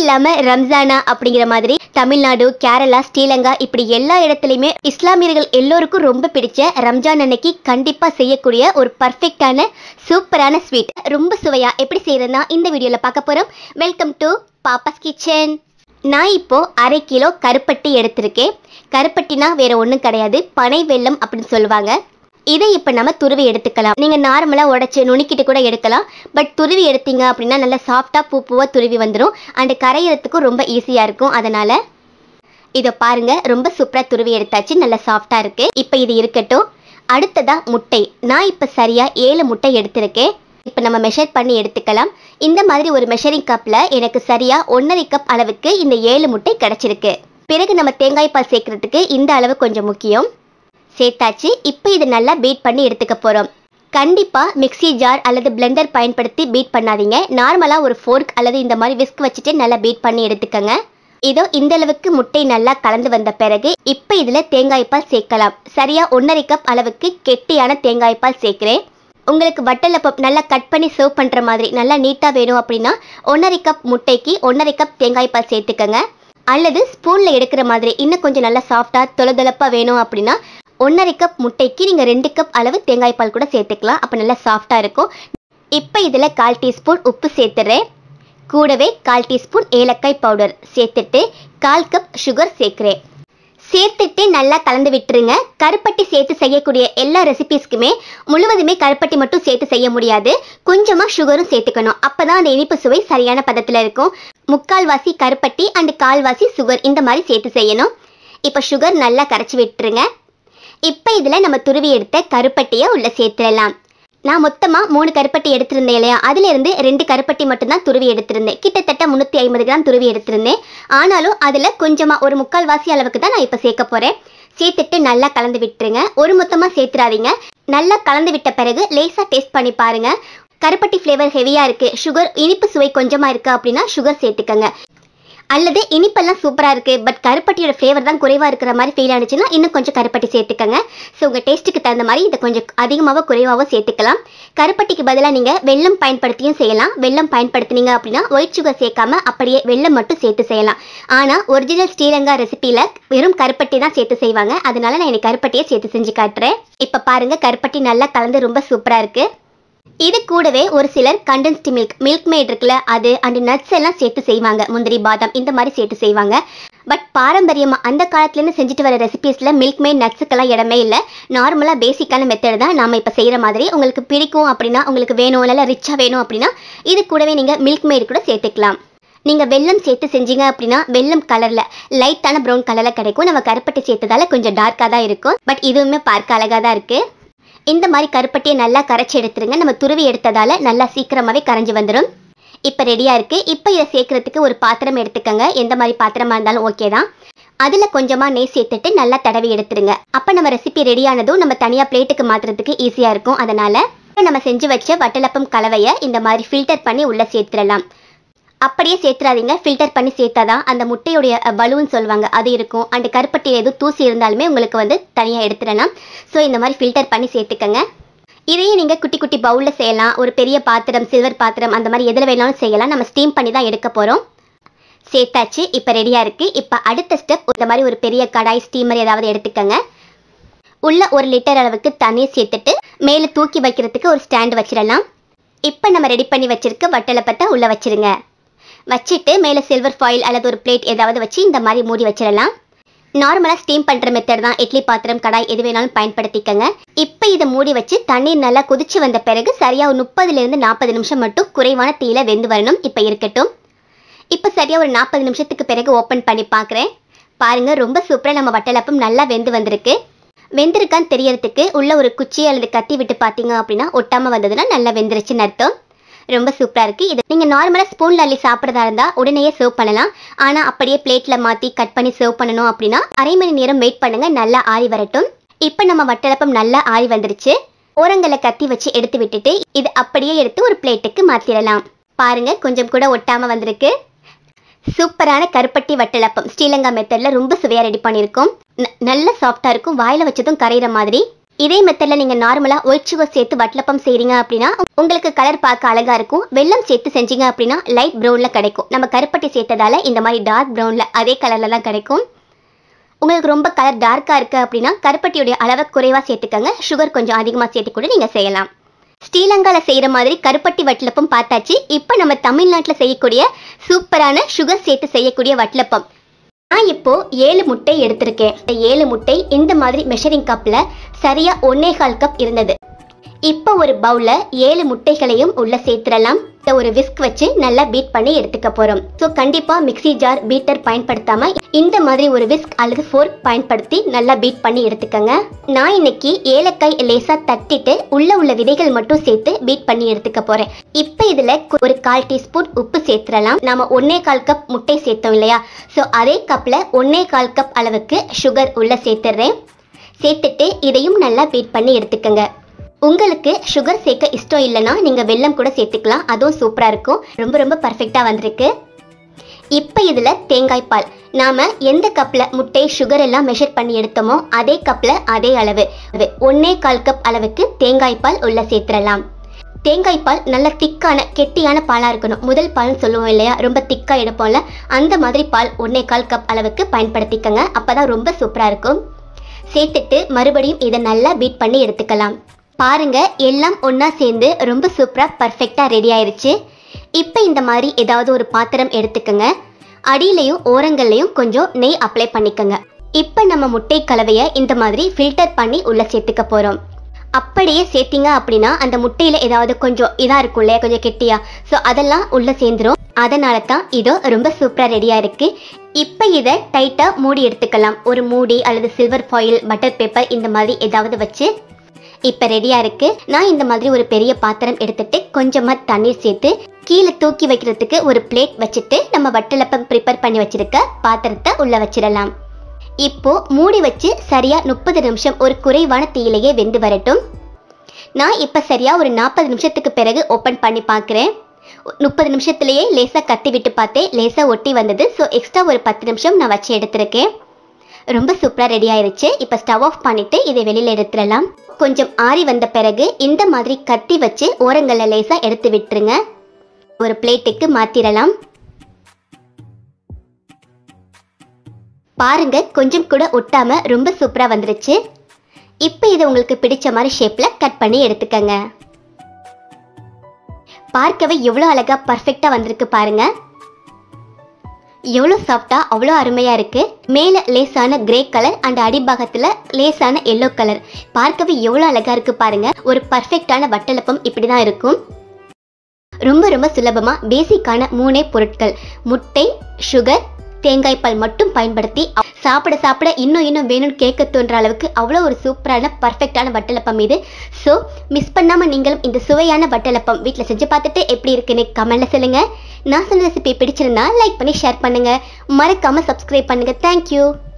இல்லாம ரம்ஜானா அப்படிங்கிற மாதிரி தமிழ்நாடு கேரளா ஸ்ரீலங்கா இப்படி எல்லா இடத்துலையுமே இஸ்லாமியர்கள் எல்லோருக்கும் ரொம்ப பிடிச்ச ரம்ஜான் அன்னைக்கு கண்டிப்பா செய்யக்கூடிய ஒரு பர்ஃபெக்டான சூப்பரான ஸ்வீட் ரொம்ப சுவையா எப்படி செய்யறதுனா இந்த வீடியோல பார்க்க போறோம் வெல்கம் டு பாப்பாஸ் கிச்சன் நான் இப்போ அரை கிலோ கருப்பட்டி எடுத்திருக்கேன் கருப்பட்டினா வேற ஒன்றும் கிடையாது பனை வெல்லம் அப்படின்னு சொல்லுவாங்க இதை இப்போ நம்ம துருவி எடுத்துக்கலாம் நீங்கள் நார்மலாக உடச்சி நுணுக்கிட்டு கூட எடுக்கலாம் பட் துருவி எடுத்தீங்க அப்படின்னா நல்லா சாஃப்டாக பூ பூவாக துருவி வந்துடும் அண்ட் கரையிறதுக்கும் ரொம்ப ஈஸியாக இருக்கும் அதனால் இதை பாருங்க ரொம்ப சூப்பராக துருவி எடுத்தாச்சு நல்லா சாஃப்டாக இருக்கு இப்போ இது இருக்கட்டும் அடுத்ததா முட்டை நான் இப்போ சரியாக ஏழு முட்டை எடுத்திருக்கேன் இப்போ நம்ம மெஷர் பண்ணி எடுத்துக்கலாம் இந்த மாதிரி ஒரு மெஷரிங் கப்பில் எனக்கு சரியாக ஒன்றரை கப் அளவுக்கு இந்த ஏழு முட்டை கிடச்சிருக்கு பிறகு நம்ம தேங்காய் பால் சேர்க்கறதுக்கு இந்த அளவு கொஞ்சம் முக்கியம் சேர்த்தாச்சு இப்போ இது நல்லா பீட் பண்ணி எடுத்துக்க போகிறோம் கண்டிப்பாக மிக்ஸி ஜார் அல்லது பிளெண்டர் பயன்படுத்தி பீட் பண்ணாதீங்க நார்மலாக ஒரு ஃபோர்க் அல்லது இந்த மாதிரி விஸ்க் வச்சுட்டு நல்லா பீட் பண்ணி எடுத்துக்கங்க இதோ இந்த அளவுக்கு முட்டை நல்லா கலந்து வந்த பிறகு இப்போ இதில் தேங்காய் பால் சேர்க்கலாம் சரியா ஒன்றரை கப் அளவுக்கு கெட்டியான தேங்காய் பால் சேர்க்கிறேன் உங்களுக்கு வட்டலப்பம் நல்லா கட் பண்ணி சர்வ் பண்ணுற மாதிரி நல்லா நீட்டாக வேணும் அப்படின்னா ஒன்றரை கப் முட்டைக்கு ஒன்றரை கப் தேங்காய் பால் சேர்த்துக்கங்க அல்லது ஸ்பூனில் எடுக்கிற மாதிரி இன்னும் கொஞ்சம் நல்லா சாஃப்டாக தொலதொலப்பாக வேணும் அப்படின்னா ஒன்றரை கப் முட்டைக்கு நீங்கள் ரெண்டு கப் அளவு தேங்காய் பால் கூட சேர்த்துக்கலாம் அப்போ நல்லா சாஃப்டாக இருக்கும் இப்போ இதில் கால் டீஸ்பூன் உப்பு சேர்த்துறேன் கூடவே கால் டீஸ்பூன் ஏலக்காய் பவுடர் சேர்த்துட்டு கால் கப் சுகர் சேர்க்குறேன் சேர்த்துட்டு நல்லா கலந்து விட்டுருங்க கருப்பட்டி சேர்த்து செய்யக்கூடிய எல்லா ரெசிபீஸ்க்குமே முழுவதுமே கருப்பட்டி மட்டும் சேர்த்து செய்ய முடியாது கொஞ்சமாக சுகரும் சேர்த்துக்கணும் அப்போ தான் அந்த இனிப்பு சுவை சரியான பதத்தில் இருக்கும் முக்கால்வாசி கருப்பட்டி அண்ட் கால்வாசி சுகர் இந்த மாதிரி சேர்த்து செய்யணும் இப்போ சுகர் நல்லா கரைச்சி விட்டுருங்க இப்போ இதில் நம்ம துருவி எடுத்த கருப்பட்டியை உள்ளே சேர்த்துடலாம் நான் மொத்தமாக மூணு கருப்பட்டி எடுத்திருந்தேன் இல்லையா அதிலிருந்து ரெண்டு கருப்பட்டி மட்டும்தான் துருவி எடுத்திருந்தேன் கிட்டத்தட்ட முந்நூற்றி ஐம்பது கிராம் துருவி எடுத்திருந்தேன் ஆனாலும் அதில் கொஞ்சமாக ஒரு முக்கால் வாசி அளவுக்கு தான் நான் இப்போ சேர்க்க போகிறேன் சேர்த்துட்டு நல்லா கலந்து விட்டுருங்க ஒரு மொத்தமாக சேர்த்துறாதீங்க நல்லா கலந்து விட்ட பிறகு லேசாக டேஸ்ட் பண்ணி பாருங்க கருப்பட்டி ஃப்ளேவர் ஹெவியாக இருக்குது சுகர் இனிப்பு சுவை கொஞ்சமாக இருக்குது அப்படின்னா சுகர் சேர்த்துக்கங்க அல்லது இனிப்பெல்லாம் சூப்பராக இருக்குது பட் கருப்பட்டியோட ஃப்ளேவர் தான் குறைவாக இருக்கிற மாதிரி ஃபீல் ஆனிச்சுன்னா இன்னும் கொஞ்சம் கருப்பட்டி சேர்த்துக்கங்க ஸோ உங்கள் டேஸ்ட்டுக்கு தகுந்த மாதிரி இதை கொஞ்சம் அதிகமாகவோ குறைவாகவோ சேர்த்துக்கலாம் கருப்பட்டிக்கு பதிலாக நீங்கள் வெல்லம் பயன்படுத்தியும் செய்யலாம் வெல்லம் பயன்படுத்தினீங்க அப்படின்னா ஒயிட் சுகர் சேர்க்காம அப்படியே வெல்லம் மட்டும் சேர்த்து செய்யலாம் ஆனால் ஒரிஜினல் ஸ்ரீலங்கா ரெசிபியில் வெறும் கருப்பட்டி தான் சேர்த்து செய்வாங்க அதனால நான் எனக்கு கருப்பட்டியை சேர்த்து செஞ்சு காட்டுறேன் இப்போ பாருங்கள் கருப்பட்டி நல்லா கலந்து ரொம்ப சூப்பராக இருக்குது இது கூடவே ஒரு சிலர் கண்டென்ஸ்டு மில்க் மில்க் மேட் இருக்குல்ல அது அண்ட் நட்ஸ் எல்லாம் சேர்த்து செய்வாங்க முந்திரி பாதாம் இந்த மாதிரி சேர்த்து செய்வாங்க பட் பாரம்பரியமாக அந்த காலத்துலேருந்து செஞ்சுட்டு வர ரெசிபீஸில் மில்க் மேட் நட்ஸுக்கெல்லாம் இடமே இல்லை நார்மலாக பேசிக்கான மெத்தட் தான் நாம் இப்போ செய்கிற மாதிரி உங்களுக்கு பிடிக்கும் அப்படின்னா உங்களுக்கு வேணும் இல்லை ரிச்சாக வேணும் அப்படின்னா இது கூடவே நீங்கள் மில்க் மேட் கூட சேர்த்துக்கலாம் நீங்கள் வெல்லம் சேர்த்து செஞ்சீங்க அப்படின்னா வெல்லம் கலரில் லைட்டான ப்ரௌன் கலரில் கிடைக்கும் நம்ம கருப்பட்டி சேர்த்ததால கொஞ்சம் டார்க்காக தான் இருக்கும் பட் இதுவுமே பார்க்க அழகாக தான் இருக்குது இந்த மாதிரி கருப்பட்டியை நல்லா கரைச்சி எடுத்துருங்க நம்ம துருவி எடுத்ததால நல்லா சீக்கிரமாகவே கரைஞ்சி வந்துடும் இப்போ ரெடியாக இருக்குது இப்போ இதை சேர்க்கறதுக்கு ஒரு பாத்திரம் எடுத்துக்கோங்க எந்த மாதிரி பாத்திரமா இருந்தாலும் ஓகே தான் அதில் கொஞ்சமாக நெய் சேர்த்துட்டு நல்லா தடவி எடுத்துருங்க அப்போ நம்ம ரெசிபி ரெடியானதும் நம்ம தனியாக பிளேட்டுக்கு மாற்றுறதுக்கு ஈஸியாக இருக்கும் அதனால் நம்ம செஞ்சு வச்ச வட்டலப்பம் கலவையை இந்த மாதிரி ஃபில்டர் பண்ணி உள்ளே சேர்த்துடலாம் அப்படியே சேர்த்துறாதீங்க ஃபில்டர் பண்ணி சேர்த்தாதான் அந்த முட்டையுடைய பலூன் சொல்லுவாங்க அது இருக்கும் அண்ட் கருப்பட்டி எதுவும் தூசி இருந்தாலுமே உங்களுக்கு வந்து தனியாக எடுத்துடலாம் ஸோ இந்த மாதிரி ஃபில்டர் பண்ணி சேர்த்துக்கங்க இதையும் நீங்கள் குட்டி குட்டி பவுலில் செய்யலாம் ஒரு பெரிய பாத்திரம் சில்வர் பாத்திரம் அந்த மாதிரி எதில் வேணாலும் செய்யலாம் நம்ம ஸ்டீம் பண்ணி தான் எடுக்க போகிறோம் சேர்த்தாச்சு இப்போ ரெடியாக இருக்குது இப்போ அடுத்த ஸ்டெப் இந்த மாதிரி ஒரு பெரிய கடாய் ஸ்டீமர் ஏதாவது எடுத்துக்கங்க உள்ள ஒரு லிட்டர் அளவுக்கு தண்ணீர் சேர்த்துட்டு மேலே தூக்கி வைக்கிறதுக்கு ஒரு ஸ்டாண்ட் வச்சிடலாம் இப்போ நம்ம ரெடி பண்ணி வச்சிருக்க வட்டலப்பத்தை உள்ளே வச்சிருங்க வச்சுட்டு மேலே சில்வர் ஃபாயில் அல்லது ஒரு பிளேட் ஏதாவது வச்சு இந்த மாதிரி மூடி வச்சிடலாம் நார்மலாக ஸ்டீம் பண்ணுற மெத்தட் தான் இட்லி பாத்திரம் கடாய் எது வேணாலும் பயன்படுத்திக்கங்க இப்போ இதை மூடி வச்சு தண்ணீர் நல்லா கொதிச்சு வந்த பிறகு சரியாக ஒரு முப்பதுலேருந்து நாற்பது நிமிஷம் மட்டும் குறைவான தீயில வெந்து வரணும் இப்போ இருக்கட்டும் இப்போ சரியாக ஒரு நாற்பது நிமிஷத்துக்கு பிறகு ஓப்பன் பண்ணி பார்க்குறேன் பாருங்கள் ரொம்ப சூப்பராக நம்ம வட்டலப்பம் நல்லா வெந்து வந்திருக்கு வெந்திருக்கான்னு தெரியறதுக்கு உள்ள ஒரு குச்சி அல்லது கத்தி விட்டு பார்த்தீங்க அப்படின்னா ஒட்டாமல் வந்ததுன்னா நல்லா வெந்துருச்சுன்னு அர்த்தம் ரொம்ப சூப்பராக இருக்குது இது நீங்கள் நார்மலாக ஸ்பூனில் அள்ளி சாப்பிட்றதா இருந்தால் உடனேயே சர்வ் பண்ணலாம் ஆனால் அப்படியே பிளேட்டில் மாற்றி கட் பண்ணி சர்வ் பண்ணணும் அப்படின்னா அரை மணி நேரம் வெயிட் பண்ணுங்கள் நல்லா ஆறி வரட்டும் இப்போ நம்ம வட்டலப்பம் நல்லா ஆறி வந்துருச்சு ஓரங்களை கத்தி வச்சு எடுத்து விட்டுட்டு இது அப்படியே எடுத்து ஒரு பிளேட்டுக்கு மாற்றிடலாம் பாருங்க கொஞ்சம் கூட ஒட்டாமல் வந்திருக்கு சூப்பரான கருப்பட்டி வட்டலப்பம் ஸ்ரீலங்கா மெத்தடில் ரொம்ப சுவையாக ரெடி பண்ணியிருக்கோம் ந- நல்ல சாஃப்டாக இருக்கும் வாயில் வச்சதும் கரையிற மாதிரி இதே மெத்தட்ல நீங்க நார்மலா ஒயிட் சுகர் சேர்த்து வட்டலப்பம் செய்றீங்க அப்படின்னா உங்களுக்கு கலர் பார்க்க அழகா இருக்கும் வெல்லம் சேர்த்து செஞ்சீங்க அப்படின்னா லைட் ப்ரௌன்ல கிடைக்கும் நம்ம கருப்பட்டி சேர்த்ததால இந்த மாதிரி டார்க் ப்ரௌன்ல அதே கலர்ல தான் கிடைக்கும் உங்களுக்கு ரொம்ப கலர் டார்க்கா இருக்கு அப்படின்னா கருப்பட்டியுடைய அளவை குறைவா சேர்த்துக்கங்க சுகர் கொஞ்சம் அதிகமா சேர்த்து கூட நீங்க செய்யலாம் ஸ்ரீலங்கால செய்யற மாதிரி கருப்பட்டி வட்டலப்பம் பார்த்தாச்சு இப்போ நம்ம தமிழ்நாட்டில் செய்யக்கூடிய சூப்பரான சுகர் சேர்த்து செய்யக்கூடிய வட்டலப்பம் நான் இப்போ ஏழு முட்டை எடுத்திருக்கேன் இந்த ஏழு முட்டை இந்த மாதிரி மெஷரிங் கப்ல சரியா ஒன்னே கால் கப் இருந்தது இப்போ ஒரு பவுல்ல ஏழு முட்டைகளையும் உள்ள சேர்த்துடலாம் இதை ஒரு விஸ்க் வச்சு நல்லா பீட் பண்ணி எடுத்துக்க போறோம் ஸோ கண்டிப்பா மிக்ஸி ஜார் பீட்டர் பயன்படுத்தாம இந்த மாதிரி ஒரு விஸ்க் அல்லது ஃபோர்க் பயன்படுத்தி நல்லா பீட் பண்ணி எடுத்துக்கங்க நான் இன்னைக்கு ஏலக்காய் லேசா தட்டிட்டு உள்ள உள்ள விதைகள் மட்டும் சேர்த்து பீட் பண்ணி எடுத்துக்க போறேன் இப்போ இதுல ஒரு கால் டீஸ்பூன் உப்பு சேர்த்துடலாம் நாம ஒன்னே கால் கப் முட்டை சேர்த்தோம் இல்லையா ஸோ அதே கப்ல ஒன்னே கால் கப் அளவுக்கு சுகர் உள்ள சேர்த்துடுறேன் சேர்த்துட்டு இதையும் நல்லா பீட் பண்ணி எடுத்துக்கங்க உங்களுக்கு சுகர் சேர்க்க இஷ்டம் இல்லைன்னா நீங்கள் வெல்லம் கூட சேர்த்துக்கலாம் அதுவும் சூப்பராக இருக்கும் ரொம்ப ரொம்ப பர்ஃபெக்டாக வந்திருக்கு இப்போ இதில் தேங்காய் பால் நாம் எந்த கப்பில் முட்டை சுகர் எல்லாம் மெஷர் பண்ணி எடுத்தோமோ அதே கப்பில் அதே அளவு அது ஒன்னே கால் கப் அளவுக்கு தேங்காய் பால் உள்ள சேர்த்துடலாம் தேங்காய் பால் நல்ல திக்கான கெட்டியான பாலாக இருக்கணும் முதல் பால்னு சொல்லுவோம் இல்லையா ரொம்ப திக்காக எடுப்போம்ல அந்த மாதிரி பால் ஒன்னே கால் கப் அளவுக்கு பயன்படுத்திக்கங்க அப்போ தான் ரொம்ப சூப்பராக இருக்கும் சேர்த்துட்டு மறுபடியும் இதை நல்லா பீட் பண்ணி எடுத்துக்கலாம் பாருங்க எல்லாம் ஒன்றா சேர்ந்து ரொம்ப சூப்பராக பர்ஃபெக்டாக ரெடி ஆயிருச்சு இப்போ இந்த மாதிரி ஏதாவது ஒரு பாத்திரம் எடுத்துக்கங்க அடியிலையும் ஓரங்கள்லையும் கொஞ்சம் நெய் அப்ளை பண்ணிக்கங்க இப்போ நம்ம முட்டை கலவையை இந்த மாதிரி ஃபில்டர் பண்ணி உள்ள சேர்த்துக்க போகிறோம் அப்படியே சேர்த்தீங்க அப்படின்னா அந்த முட்டையில ஏதாவது கொஞ்சம் இதா இருக்கும் இல்லையா கொஞ்சம் கெட்டியா ஸோ அதெல்லாம் உள்ள சேர்ந்துரும் அதனால தான் இதோ ரொம்ப சூப்பரா ரெடியா இருக்கு இப்போ இதை டைட்டா மூடி எடுத்துக்கலாம் ஒரு மூடி அல்லது சில்வர் ஃபாயில் பட்டர் பேப்பர் இந்த மாதிரி ஏதாவது வச்சு இப்போ ரெடியா இருக்கு நான் இந்த மாதிரி ஒரு பெரிய பாத்திரம் எடுத்துட்டு கொஞ்சமா தண்ணீர் சேர்த்து கீழே தூக்கி வைக்கிறதுக்கு ஒரு பிளேட் வச்சுட்டு நம்ம வட்டலப்பம் ப்ரிப்பேர் பண்ணி வச்சிருக்க பாத்திரத்தை உள்ள வச்சிடலாம் இப்போ மூடி வச்சு சரியா முப்பது நிமிஷம் ஒரு குறைவான தீயிலேயே வெந்து வரட்டும் நான் இப்போ சரியா ஒரு நாற்பது நிமிஷத்துக்கு பிறகு ஓப்பன் பண்ணி பார்க்குறேன் முப்பது நிமிஷத்துலேயே லேசாக கத்தி விட்டு பார்த்தேன் லேசாக ஒட்டி வந்தது ஸோ எக்ஸ்ட்ரா ஒரு பத்து நிமிஷம் நான் வச்சு எடுத்திருக்கேன் ரொம்ப சூப்பராக ரெடி ஆயிருச்சு இப்போ ஸ்டவ் ஆஃப் பண்ணிட்டு இதை வெளியில் எடுத்துடலாம் கொஞ்சம் ஆறி வந்த பிறகு இந்த மாதிரி கத்தி வச்சு ஓரங்களில் லேசாக எடுத்து விட்டுருங்க ஒரு பிளேட்டுக்கு மாத்திரலாம் பாருங்க கொஞ்சம் கூட ஒட்டாம ரொம்ப சூப்பரா வந்துருச்சு இப்போ இதை உங்களுக்கு பிடிச்ச மாதிரி ஷேப்ல கட் பண்ணி எடுத்துக்கங்க பார்க்கவே எவ்வளோ அழகா பர்ஃபெக்டா வந்திருக்கு பாருங்க எவ்வளோ சாஃப்டா அவ்வளோ அருமையா இருக்கு மேல லேசான கிரே கலர் அண்ட் அடிபாகத்துல லேசான எல்லோ கலர் பார்க்கவே எவ்வளோ அழகா இருக்கு பாருங்க ஒரு பர்ஃபெக்டான வட்டலப்பம் இப்படி தான் இருக்கும் ரொம்ப ரொம்ப சுலபமா பேசிக்கான மூணே பொருட்கள் முட்டை சுகர் தேங்காய் பால் மட்டும் பயன்படுத்தி அ- சாப்பிட சாப்பிட இன்னும் இன்னும் வேணும்னு கேட்க தோன்ற அளவுக்கு அவ்வளோ ஒரு சூப்பரான பர்ஃபெக்டான வட்டலப்பம் இது ஸோ மிஸ் பண்ணாம நீங்களும் இந்த சுவையான வட்டலப்பம் வீட்டில் செஞ்சு பார்த்துட்டு எப்படி இருக்குன்னு கமெண்ட்ல சொல்லுங்க நான் சொன்ன ரெசிபி பிடிச்சிருந்தா லைக் பண்ணி ஷேர் பண்ணுங்க மறக்காம சப்ஸ்கிரைப் பண்ணுங்க தேங்க்யூ